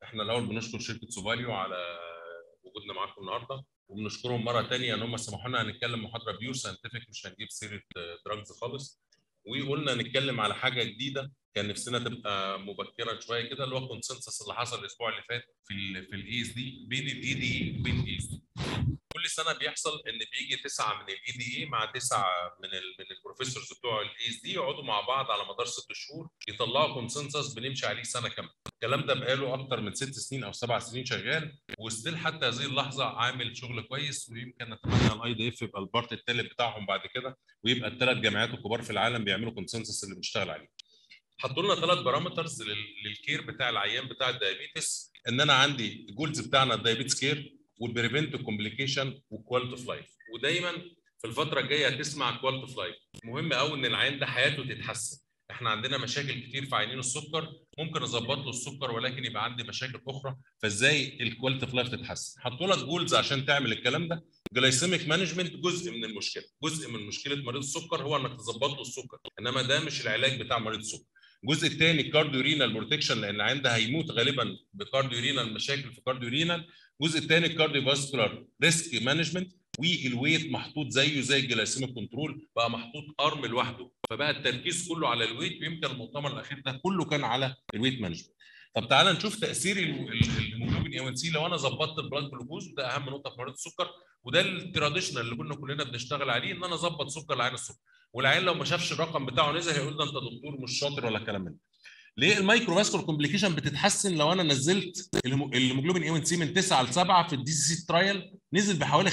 احنا الاول بنشكر شركه سوفاليو على وجودنا معاكم النهارده وبنشكرهم مره ثانيه ان هم سمحوا لنا هنتكلم محاضره بيور ساينتفك مش هنجيب سيره دراجز خالص وقلنا نتكلم على حاجه جديده كان نفسنا تبقى مبكرا شويه كده اللي هو الكونسنسس اللي حصل الاسبوع اللي فات في ال في الاي اس دي بين الاي دي وبين الاي اس دي كل سنه بيحصل ان بيجي تسعه من الاي دي اي مع تسعه من ال من البروفيسورز بتوع الاي اس دي يقعدوا مع بعض على مدار ست شهور يطلعوا كونسنسس بنمشي عليه سنه كامله الكلام ده بقاله اكتر من ست سنين او سبع سنين شغال وستيل حتى هذه اللحظه عامل شغل كويس ويمكن نتمنى الاي دي اف يبقى البارت الثالث بتاعهم بعد كده ويبقى الثلاث جامعات الكبار في العالم بيعملوا كونسنسس اللي بنشتغل عليه. حطوا لنا ثلاث بارامترز للكير بتاع العيان بتاع الدايابيتس ان انا عندي الجولز بتاعنا الدايابيتس كير والبريفنت كومبليكيشن والكواليتي اوف لايف ودايما في الفتره الجايه هتسمع كواليتي اوف لايف مهم قوي ان العيان ده حياته تتحسن احنا عندنا مشاكل كتير في عينين السكر ممكن اظبط له السكر ولكن يبقى عندي مشاكل اخرى فازاي الكواليتي اوف لايف تتحسن حطوا لك جولز عشان تعمل الكلام ده جلايسيميك مانجمنت جزء من المشكله جزء من مشكله مريض السكر هو انك تظبط له السكر انما ده مش العلاج بتاع مريض السكر الجزء الثاني كارديو رينال بروتكشن لان العيان ده هيموت غالبا بكارديو رينال مشاكل في كارديو رينال الجزء الثاني كارديو فاسكولار ريسك مانجمنت والويت محطوط زيه زي الجلايسيميك كنترول بقى محطوط ارم لوحده فبقى التركيز كله على الويت ويمكن المؤتمر الاخير ده كله كان على الويت مانجمنت طب تعالى نشوف تاثير الهيموجلوبين اي 1 سي لو انا ظبطت البلاد جلوكوز وده اهم نقطه في مريض السكر وده التراديشنال اللي كنا كلنا بنشتغل عليه ان انا اظبط سكر العين السكر والعيان لو ما شافش الرقم بتاعه نزل هيقول ده انت دكتور مش شاطر ولا الكلام من ليه المايكرو فاسكولار كومبليكيشن بتتحسن لو انا نزلت الهيموجلوبين اي 1 سي من 9 ل 7 في الدي سي سي ترايل نزل بحوالي 50%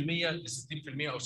ل 60% او 70%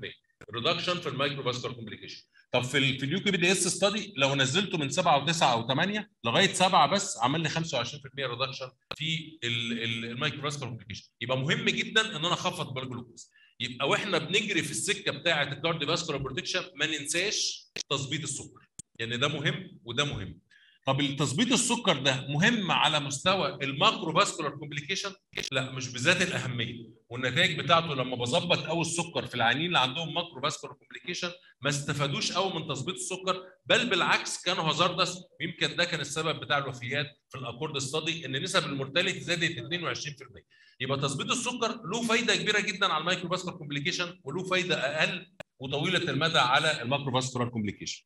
ريدكشن في المايكرو فاسكولار كومبليكيشن طب في ال في اليو كي بي دي اس ستادي لو نزلته من 7 و9 او 8 لغايه 7 بس عمل لي 25% ريدكشن في المايكرو فاسكولار كومبليكيشن يبقى مهم جدا ان انا اخفض بالجلوكوز يبقى واحنا بنجري في السكه بتاعه الكارديو فاسكولار بروتكشن ما ننساش تظبيط السكر يعني ده مهم وده مهم طب تظبيط السكر ده مهم على مستوى الماكرو فاسكولار كومبليكيشن لا مش بذات الاهميه والنتائج بتاعته لما بظبط قوي السكر في العيانين اللي عندهم ماكرو فاسكولار كومبليكيشن ما استفادوش قوي من تظبيط السكر بل بالعكس كانوا هازاردس ويمكن ده كان السبب بتاع الوفيات في الاكورد ستادي ان نسب المورتاليتي زادت 22% يبقى تظبيط السكر له فايده كبيره جدا على المايكرو فاسكولار كومبليكيشن وله فايده اقل وطويله المدى على الماكرو فاسكولار كومبليكيشن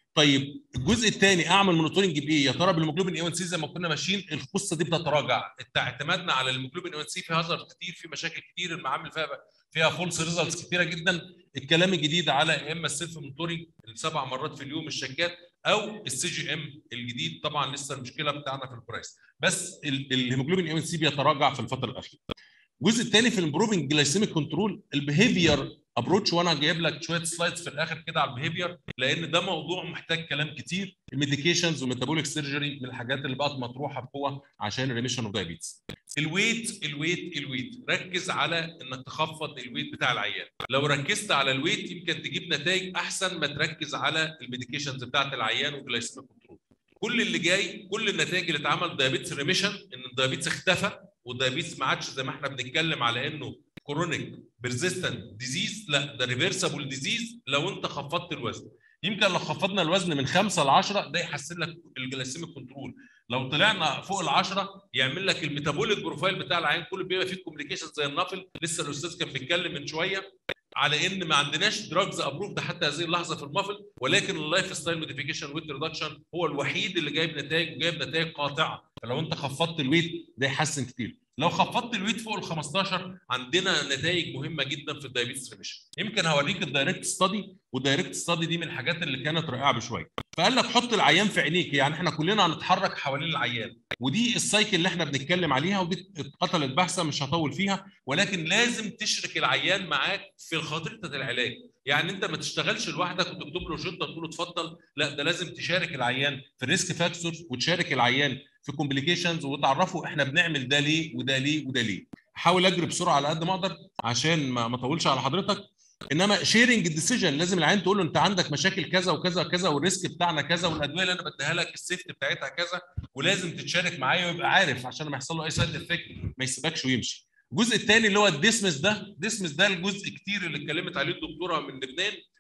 طيب الجزء الثاني اعمل مونيتورنج بايه؟ يا ترى بالهيموجلوبين اي 1 سي زي ما كنا ماشيين القصه دي بتتراجع اعتمادنا على الهيموجلوبين اي 1 سي فيها هازارد كتير في مشاكل كتير المعامل فيها فيها فولس ريزلتس كتيره جدا الكلام الجديد على يا اما السيلف مونيتورنج السبع مرات في اليوم الشكات او السي جي ام الجديد طبعا لسه المشكله بتاعنا في البرايس بس الهيموجلوبين اي 1 سي بيتراجع في الفتره الاخيره الجزء الثاني في الامبروفنج جلايسيميك كنترول البيهيفير ابروتش وانا جايب لك شويه سلايدز في الاخر كده على البيهيفير لان ده موضوع محتاج كلام كتير الميديكيشنز وميتابوليك سيرجري من الحاجات اللي بقت مطروحه بقوه عشان الريميشن اوف دايابيتس الويت الويت الويت ركز على انك تخفض الويت بتاع العيان لو ركزت على الويت يمكن تجيب نتائج احسن ما تركز على الميديكيشنز بتاعت العيان والجلايسيميك كنترول كل اللي جاي كل النتائج اللي اتعمل دايابيتس ريميشن ان الدايابيتس اختفى والدايابيتس ما عادش زي ما احنا بنتكلم على انه كرونيك بيرزيستنت ديزيز لا ده ريفرسبل ديزيز لو انت خفضت الوزن يمكن لو خفضنا الوزن من 5 ل 10 ده يحسن لك الجلايسيميك كنترول لو طلعنا فوق ال 10 يعمل لك الميتابوليك بروفايل بتاع العين كله بيبقى فيه كومبليكيشن زي النافل لسه الاستاذ كان بيتكلم من شويه على ان ما عندناش دراجز ابروفد حتى هذه اللحظه في المافل ولكن اللايف ستايل موديفيكيشن ويت ريدكشن هو الوحيد اللي جايب نتائج وجايب نتائج قاطعه فلو انت خفضت الويت ده يحسن كتير لو خفضت الويت فوق ال 15 عندنا نتائج مهمه جدا في الدايابيتس ريميشن يمكن هوريك الدايركت ستادي والدايركت ستادي دي من الحاجات اللي كانت رائعه بشويه فقال لك حط العيان في عينيك يعني احنا كلنا هنتحرك حوالين العيان ودي السايكل اللي احنا بنتكلم عليها ودي اتقتلت بحثه مش هطول فيها ولكن لازم تشرك العيان معاك في خطيره العلاج يعني انت ما تشتغلش لوحدك وتكتب له شنطه تقول له اتفضل لا ده لازم تشارك العيان في الريسك فاكتورز وتشارك العيان في كومبليكيشنز وتعرفه احنا بنعمل ده ليه وده ليه وده ليه احاول اجري بسرعه على قد ما اقدر عشان ما اطولش على حضرتك انما شيرنج الديسيجن لازم العيان تقول له انت عندك مشاكل كذا وكذا وكذا والريسك بتاعنا كذا والادويه اللي انا بديها لك السيفتي بتاعتها كذا ولازم تتشارك معايا ويبقى عارف عشان ما يحصل له اي سايد افكت ما يسيبكش ويمشي الجزء الثاني اللي هو الديسمس ده ديسمس ده الجزء كتير اللي اتكلمت عليه الدكتوره من لبنان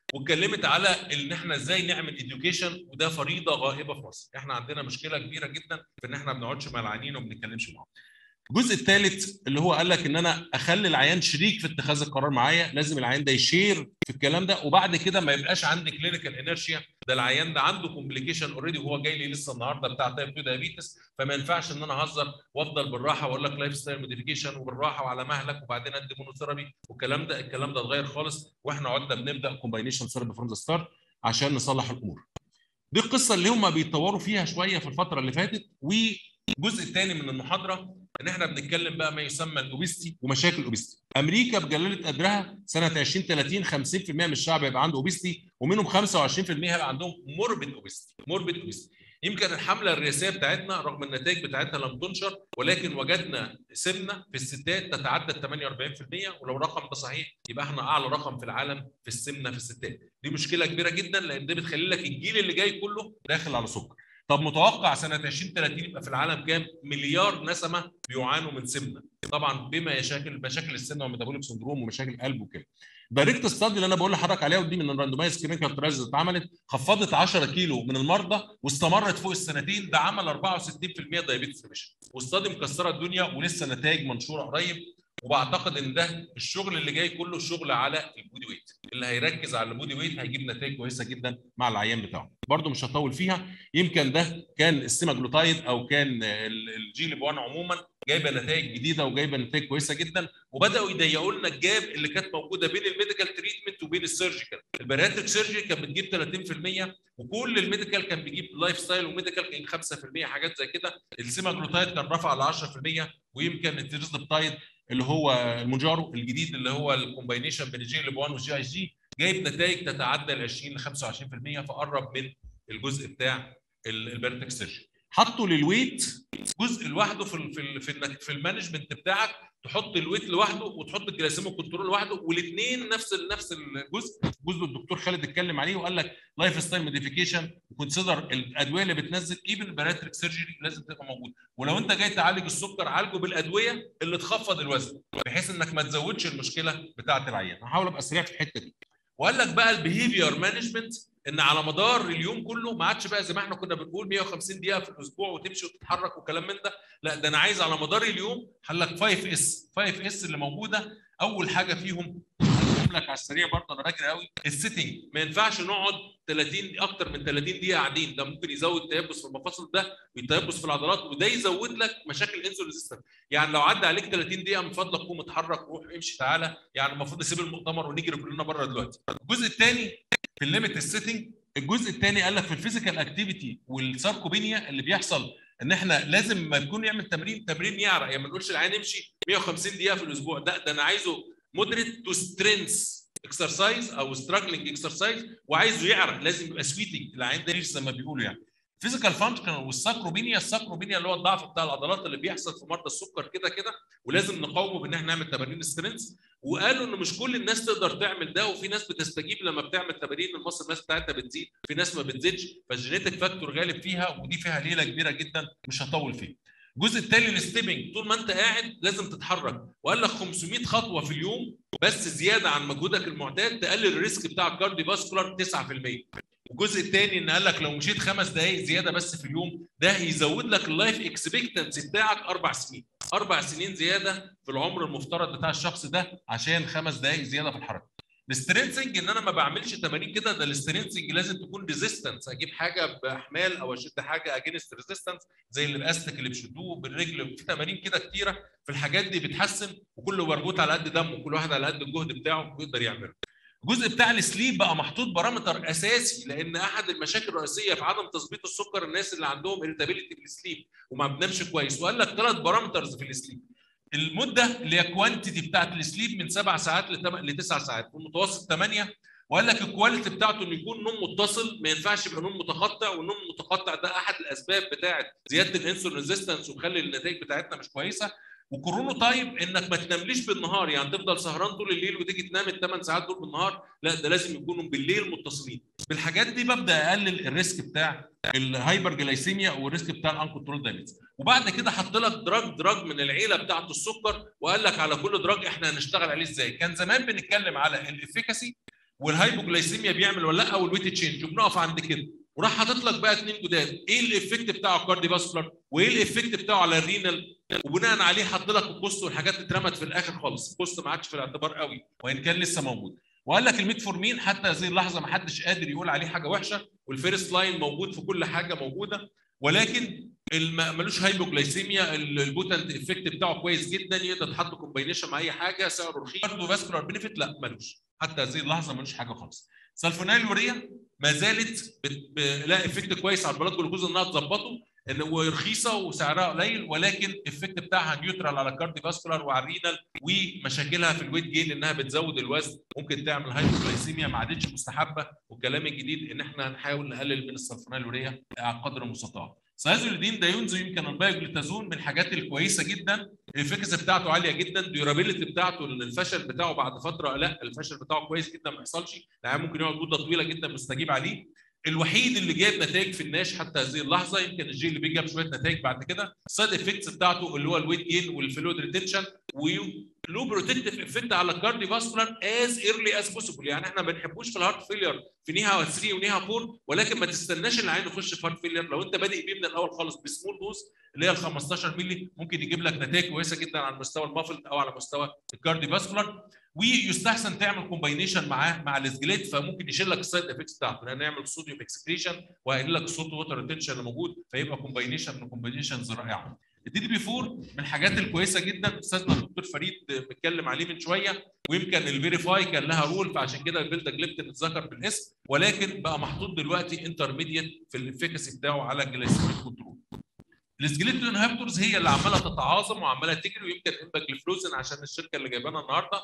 واتكلمت على ان احنا ازاي نعمل اديوكيشن وده فريضه غائبه في مصر احنا عندنا مشكله كبيره جدا في ان احنا ما بنقعدش مع العيانين وما بنتكلمش معاهم الجزء الثالث اللي هو قال لك ان انا اخلي العيان شريك في اتخاذ القرار معايا لازم العيان ده يشير في الكلام ده وبعد كده ما يبقاش عندي كلينيكال انرشيا ده العيان ده عنده كومبليكيشن اوريدي وهو جاي لي لسه النهارده بتاع تايب 2 دايابيتس فما ينفعش ان انا اهزر وافضل بالراحه واقول لك لايف ستايل موديفيكيشن وبالراحه وعلى مهلك وبعدين ادي مونوثيرابي والكلام ده الكلام ده اتغير خالص واحنا قعدنا بنبدا كومباينيشن ثيرابي فروم ذا ستارت عشان نصلح الامور. دي القصه اللي هم بيتطوروا فيها شويه في الفتره اللي فاتت والجزء الثاني من المحاضره ان احنا بنتكلم بقى ما يسمى الاوبستي ومشاكل الاوبستي. امريكا بجلاله قدرها سنه 2030 50% من الشعب هيبقى عنده اوبستي ومنهم 25% هيبقى عندهم موربيد اوبستي، موربيد اوبستي. يمكن الحمله الرئاسيه بتاعتنا رغم النتائج بتاعتها لم تنشر ولكن وجدنا سمنه في الستات تتعدى ال 48% ولو الرقم ده صحيح يبقى احنا اعلى رقم في العالم في السمنه في الستات دي مشكله كبيره جدا لان دي بتخلي لك الجيل اللي جاي كله داخل على سكر طب متوقع سنه 2030 يبقى في العالم كام مليار نسمه بيعانوا من سمنه طبعا بما يشاكل مشاكل السمنه والميتابوليك سندروم ومشاكل القلب وكده دايركت ستادي اللي انا بقول لحضرتك عليها ودي من الراندومايز كلينيكال ترايلز اللي اتعملت خفضت 10 كيلو من المرضى واستمرت فوق السنتين ده عمل 64% دايابيتس ريميشن واستادي مكسره الدنيا ولسه نتائج منشوره قريب وبعتقد ان ده الشغل اللي جاي كله شغل على البودي ويت اللي هيركز على البودي ويت هيجيب نتائج كويسه جدا مع العيان بتاعه برده مش هطول فيها يمكن ده كان السيماجلوتايد او كان الجيل 1 عموما جايبه نتائج جديده وجايبه نتائج كويسه جدا وبداوا يضيقوا لنا الجاب اللي كانت موجوده بين الميديكال تريتمنت وبين السيرجيكال البارياتريك سيرجري كانت بتجيب 30% وكل الميديكال كان بيجيب لايف ستايل وميديكال كان 5% حاجات زي كده السيماجلوتايد كان رفع ل 10% ويمكن التريزدبتايد اللي هو المونجارو الجديد اللي هو الكومباينيشن بين الجي ال 1 والجي اي جي جايب نتائج تتعدى ال 20 ل 25% فقرب من الجزء بتاع البارتك سيرجري حطوا للويت جزء لوحده في في في, في المانجمنت بتاعك تحط الويت لوحده وتحط الجلاسيمو كنترول لوحده والاثنين نفس نفس الجزء جزء الدكتور خالد اتكلم عليه وقال لك لايف ستايل موديفيكيشن وكونسيدر الادويه اللي بتنزل ايفن باراتريك سيرجري لازم تبقى موجوده ولو انت جاي تعالج السكر عالجه بالادويه اللي تخفض الوزن بحيث انك ما تزودش المشكله بتاعه العيان هحاول ابقى سريع في الحته دي وقال لك بقى البيهيفير مانجمنت ان على مدار اليوم كله ما عادش بقى زي ما احنا كنا بنقول 150 دقيقه في الاسبوع وتمشي وتتحرك وكلام من ده لا ده انا عايز على مدار اليوم قال لك 5 اس 5 اس اللي موجوده اول حاجه فيهم لك على السريع برضه انا راجل قوي السيتنج ما ينفعش نقعد 30 اكتر من 30 دقيقه قاعدين ده ممكن يزود تيبس في المفاصل ده ويتيبس في العضلات وده يزود لك مشاكل الانسولين ريزيستنت يعني لو عدى عليك 30 دقيقه من فضلك قوم اتحرك روح امشي تعالى يعني المفروض نسيب المؤتمر ونجري كلنا بره دلوقتي الجزء الثاني في الليميت السيتنج الجزء الثاني قال لك في الفيزيكال اكتيفيتي والساركوبينيا اللي بيحصل ان احنا لازم ما يكون يعمل تمرين تمرين يعرق يعني ما نقولش العيان يمشي 150 دقيقه في الاسبوع ده ده انا عايزه مودريت تو سترينث اكسرسايز او ستراجلنج اكسرسايز وعايزه يعرق لازم يبقى سويتنج العين ده زي ما بيقولوا يعني فيزيكال فانكشن والساكروبينيا الساكروبينيا اللي هو الضعف بتاع العضلات اللي بيحصل في مرضى السكر كده كده ولازم نقاومه بان احنا نعمل تمارين سترينث وقالوا ان مش كل الناس تقدر تعمل ده وفي ناس بتستجيب لما بتعمل تمارين المصل الناس بتاعتها بتزيد في ناس ما بتزيدش فالجينيتك فاكتور غالب فيها ودي فيها ليله كبيره جدا مش هطول فيها الجزء الثاني الستيبنج طول ما انت قاعد لازم تتحرك وقال لك 500 خطوه في اليوم بس زياده عن مجهودك المعتاد تقلل الريسك بتاع الكارديو فاسكولار 9% والجزء الثاني ان قال لك لو مشيت خمس دقائق زياده بس في اليوم ده يزود لك اللايف اكسبكتنسي بتاعك اربع سنين اربع سنين زياده في العمر المفترض بتاع الشخص ده عشان خمس دقائق زياده في الحركه السترينسنج ان انا ما بعملش تمارين كده ده السترينسنج لازم تكون ريزيستنس اجيب حاجه باحمال او اشد حاجه اجينست ريزيستنس زي اللي باستك اللي بشدوه بالرجل في تمارين كده كتيره في الحاجات دي بتحسن وكله مربوط على قد دمه وكل واحد على قد الجهد بتاعه بيقدر يعمله الجزء بتاع السليب بقى محطوط بارامتر اساسي لان احد المشاكل الرئيسيه في عدم تظبيط السكر الناس اللي عندهم اريتابيلتي في السليب وما بنامش كويس وقال لك ثلاث بارامترز في السليب المده اللي هي كوانتيتي بتاعت السليب من سبع ساعات لتسع ساعات والمتوسط 8 وقال لك الكواليتي بتاعته انه يكون نوم متصل ما ينفعش يبقى نوم متقطع والنوم المتقطع ده احد الاسباب بتاعت زياده الانسولين ريزيستنس وخلي النتائج بتاعتنا مش كويسه وكورونو تايم انك ما تنامليش بالنهار يعني تفضل سهران طول الليل وتيجي تنام الثمان ساعات دول بالنهار لا ده لازم يكونوا بالليل متصلين بالحاجات دي ببدا اقلل الريسك بتاع الهايبر جلايسيميا والريسك بتاع الانكنترول دايبيتس وبعد كده حط لك دراج دراج من العيله بتاعه السكر وقال لك على كل دراج احنا هنشتغل عليه ازاي كان زمان بنتكلم على الافيكاسي والهايبوجلايسيميا بيعمل ولا لا والويت تشينج وبنقف عند كده وراح حاطط لك بقى اثنين جداد ايه الايفكت بتاعه على الكاردي فاسكولار وايه الايفكت بتاعه على الرينال وبناء عليه حط لك الكوست والحاجات اترمت في الاخر خالص الكوست ما عادش في الاعتبار قوي وان كان لسه موجود وقال لك الميتفورمين حتى هذه اللحظه ما حدش قادر يقول عليه حاجه وحشه والفيرست لاين موجود في كل حاجه موجوده ولكن ملوش هايبوجلايسيميا البوتنت افكت بتاعه كويس جدا يقدر تحط كومباينيشن مع اي حاجه سعره رخيص برضه فاسكولار بنفيت لا ملوش حتى هذه اللحظه ملوش حاجه خالص سلفونيل يوريا ما زالت لا افكت كويس على البلاد جلوكوز انها تظبطه ان ورخيصه وسعرها قليل ولكن الافكت بتاعها نيوترال على الكاردي فاسكولار وعلى الرينال ومشاكلها في الويت جين انها بتزود الوزن ممكن تعمل هايبوغلايسيميا ما عادتش مستحبه والكلام الجديد ان احنا نحاول نقلل من السلفونيلوريا على قدر المستطاع. سايزوليدين ده ينزو يمكن البايوجليتازون من الحاجات الكويسه جدا الافكاسي بتاعته عاليه جدا الديورابيلتي بتاعته الفشل بتاعه بعد فتره لا الفشل بتاعه كويس جدا ما يحصلش يعني ممكن يقعد مده طويله جدا مستجيب عليه الوحيد اللي جاب نتائج في الناش حتى هذه اللحظه يمكن الجي اللي بي جاب شويه نتائج بعد كده السايد افكتس بتاعته اللي هو الويت جين والفلويد ريتنشن ولو بروتكتيف افكت على الكاردي فاسكولار از ايرلي از بوسيبل يعني احنا ما بنحبوش في الهارت فيلير في نيها 3 ونيها 4 ولكن ما تستناش العين يخش في هارت فيلير لو انت بادئ بيه من الاول خالص بسمول دوز اللي هي ال 15 مللي ممكن يجيب لك نتائج كويسه جدا على مستوى المافلد او على مستوى الكاردي فاسكولار ويستحسن تعمل كومباينيشن معاه مع الاسجليت فممكن يشيل لك السايد افكتس بتاعته لان يعمل صوديوم اكسكريشن وهيقلل لك الصوت ووتر ريتنشن اللي موجود فيبقى كومباينيشن من كومباينيشنز رائعه. الدي دي بي 4 من الحاجات الكويسه جدا استاذنا الدكتور فريد بيتكلم عليه من شويه ويمكن الفيريفاي كان لها رول فعشان كده البيلدا جليبتين اتذكر بالاسم ولكن بقى محطوط دلوقتي انترميديت في الافيكاسي بتاعه على الجلايسيميك كنترول. السجليتو انهبتورز هي اللي عماله تتعاظم وعماله تجري ويمكن امباجليفلوزن عشان الشركه اللي جايبانا النهارده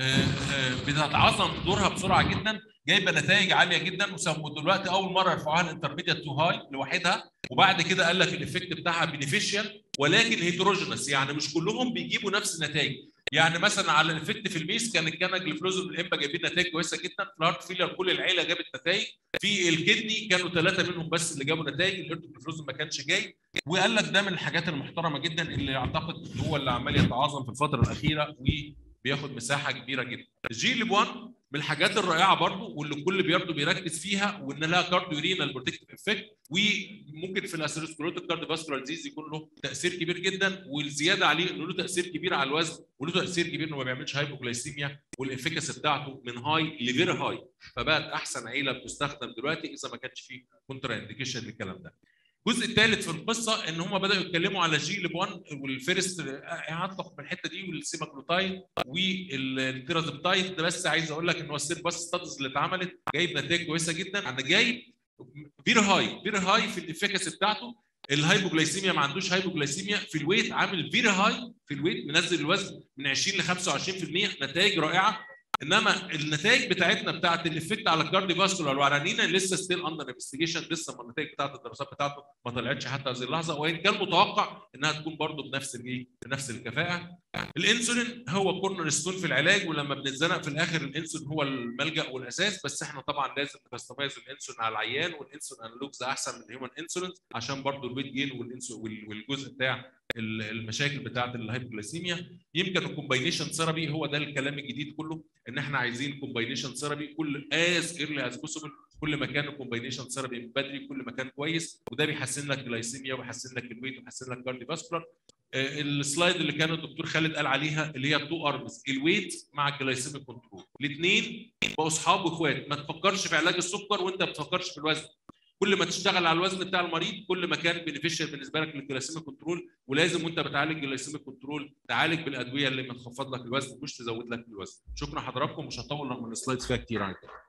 بتتعظم دورها بسرعه جدا جايبه نتائج عاليه جدا وسموا دلوقتي اول مره يرفعوها الانترميديت تو هاي لوحدها وبعد كده قال لك الايفكت بتاعها بينيفيشال ولكن هيتروجينس يعني مش كلهم بيجيبوا نفس النتائج يعني مثلا على الافكت في الميس كان الكناجليفلوزن والامبا جايبين نتائج كويسه جدا في الهارت فيلر كل العيله جابت نتائج في الكدني كانوا ثلاثه منهم بس اللي جابوا نتائج الارتوجليفلوزن ما كانش جاي وقال لك ده من الحاجات المحترمه جدا اللي اعتقد هو اللي عمال يتعاظم في الفتره الاخيره وبياخد مساحه كبيره جدا الجي ليب 1 من الحاجات الرائعه برضو واللي الكل برضه بيركز فيها وان لها كارديو رينال بروتكتيف افكت وممكن في الاسيروسكلوتيك كارديو فاسكولار ديزيز يكون له تاثير كبير جدا والزياده عليه انه له تاثير كبير على الوزن وله تاثير كبير انه ما بيعملش هايبوجلايسيميا والافكاسي بتاعته من هاي لفير هاي فبقت احسن عيله بتستخدم دلوقتي اذا ما كانش فيه كونترا انديكيشن للكلام ده. الجزء الثالث في القصه ان هم بداوا يتكلموا على جي ليب 1 والفيرست هطلق من الحته دي والسيماكلوتايد والتيرازبتايد ده بس عايز اقول لك ان هو السير باس ستاتس اللي اتعملت جايب نتائج كويسه جدا انا جايب فير هاي فير هاي في الافكاسي بتاعته الهايبوجلايسيميا ما عندوش هايبوجلايسيميا في الويت عامل فير هاي في الويت منزل الوزن من 20 ل 25% نتائج رائعه انما النتائج بتاعتنا بتاعت الافكت على الكاردي فاسكولار وعلى الرينا لسه ستيل اندر انفستيجيشن لسه النتائج بتاعت الدراسات بتاعته ما طلعتش حتى هذه اللحظه وان كان متوقع انها تكون برضه بنفس الايه؟ بنفس الكفاءه. الانسولين هو كورنر ستون في العلاج ولما بنتزنق في الاخر الانسولين هو الملجا والاساس بس احنا طبعا لازم نكستمايز الانسولين على العيان والانسولين انالوجز احسن من الهيومن انسولين عشان برضه الويت جين والجزء بتاع المشاكل بتاعه الهايبوجلايسيميا يمكن الكومباينيشن ثيرابي هو ده الكلام الجديد كله ان احنا عايزين كومباينيشن ثيرابي كل از ايرلي از بوسيبل كل ما كان الكومباينيشن ثيرابي من بدري كل ما كان كويس وده بيحسن لك الجلايسيميا ويحسن لك الويت ويحسن لك كاردي فاسكولار السلايد اللي كان الدكتور خالد قال عليها اللي هي التو ارمز الويت مع الجلايسيميك كنترول الاثنين بقوا اصحاب واخوات ما تفكرش في علاج السكر وانت ما بتفكرش في الوزن كل ما تشتغل على الوزن بتاع المريض كل ما كان بينيفيشال بالنسبه لك للجلايسيميك كنترول ولازم وانت بتعالج الجلايسيميك كنترول تعالج بالادويه اللي بتخفض لك الوزن مش تزود لك الوزن شكرا حضراتكم مش هطول رغم السلايدز فيها كتير عن كده